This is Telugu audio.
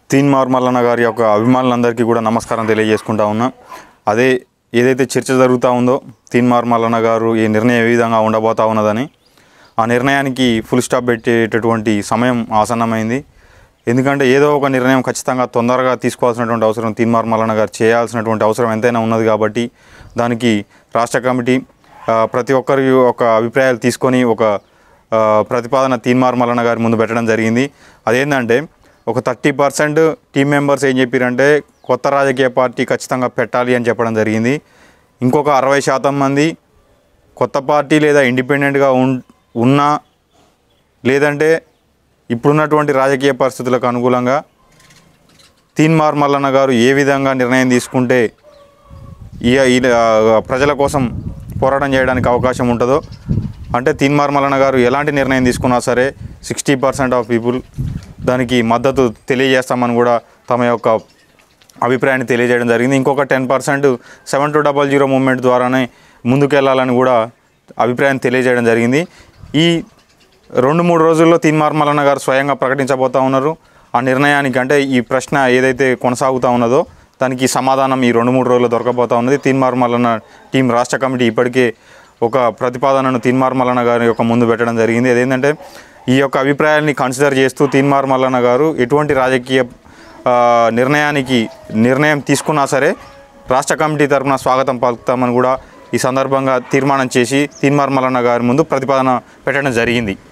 తీన్మార్ మల్లన్న గారి యొక్క అభిమానులందరికీ కూడా నమస్కారం తెలియజేసుకుంటా ఉన్నా అదే ఏదైతే చర్చ జరుగుతూ ఉందో తీన్మార్ మల్లన్న గారు ఈ నిర్ణయం ఏ విధంగా ఉండబోతా ఉన్నదని ఆ నిర్ణయానికి ఫుల్ స్టాప్ పెట్టేటటువంటి సమయం ఆసన్నమైంది ఎందుకంటే ఏదో ఒక నిర్ణయం ఖచ్చితంగా తొందరగా తీసుకోవాల్సినటువంటి అవసరం తీన్మార్ మల్లన్న గారు చేయాల్సినటువంటి అవసరం ఎంతైనా ఉన్నది కాబట్టి దానికి రాష్ట్ర కమిటీ ఆ, ప్రతి ఒక్కరి ఒక అభిప్రాయాలు తీసుకొని ఒక ఆ, ప్రతిపాదన తీన్మార్ మల్లన్న గారి ముందు పెట్టడం జరిగింది అదేంటంటే ఒక థర్టీ పర్సెంట్ టీం మెంబర్స్ ఏం చెప్పారంటే కొత్త రాజకీయ పార్టీ ఖచ్చితంగా పెట్టాలి అని చెప్పడం జరిగింది ఇంకొక అరవై శాతం మంది కొత్త పార్టీ లేదా ఇండిపెండెంట్గా ఉన్ ఉన్నా లేదంటే ఇప్పుడున్నటువంటి రాజకీయ పరిస్థితులకు అనుకూలంగా తీన్మార్ మల్లన్న గారు ఏ విధంగా నిర్ణయం తీసుకుంటే ఈ ఈ ఆ, ప్రజల కోసం పోరాటం చేయడానికి అవకాశం ఉంటుందో అంటే తీన్మార్ మల్లన్న గారు ఎలాంటి నిర్ణయం తీసుకున్నా సరే సిక్స్టీ పర్సెంట్ ఆఫ్ పీపుల్ దానికి మద్దతు తెలియజేస్తామని కూడా తమ యొక్క అభిప్రాయాన్ని తెలియజేయడం జరిగింది ఇంకొక ten percent seven two double zero movement ద్వారానే ముందుకెళ్లాలని కూడా అభిప్రాయాన్ని తెలియజేయడం జరిగింది ఈ రెండు మూడు రోజుల్లో తీన్మార్ మల్లన్న గారు స్వయంగా ప్రకటించబోతా ఉన్నారు ఆ నిర్ణయానికి అంటే ఈ ప్రశ్న ఏదైతే కొనసాగుతూ ఉన్నదో దానికి సమాధానం ఈ రెండు మూడు రోజుల్లో దొరకబోతా ఉన్నది తీన్మార్ మల్లన్న టీం రాష్ట్ర కమిటీ ఇప్పటికే ఒక ప్రతిపాదనను తీన్మార్ మల్లన్న గారి యొక్క ముందు పెట్టడం జరిగింది అదేంటంటే ఈ యొక్క అభిప్రాయాన్ని కన్సిడర్ చేస్తూ తీన్మార్ మల్లన్న గారు ఎటువంటి రాజకీయ ఆ, నిర్ణయానికి నిర్ణయం తీసుకున్నా సరే రాష్ట్ర కమిటీ తరఫున స్వాగతం పలుకుతామని కూడా ఈ సందర్భంగా తీర్మానం చేసి తీన్మార్ మల్లన్న గారి ముందు ప్రతిపాదన పెట్టడం జరిగింది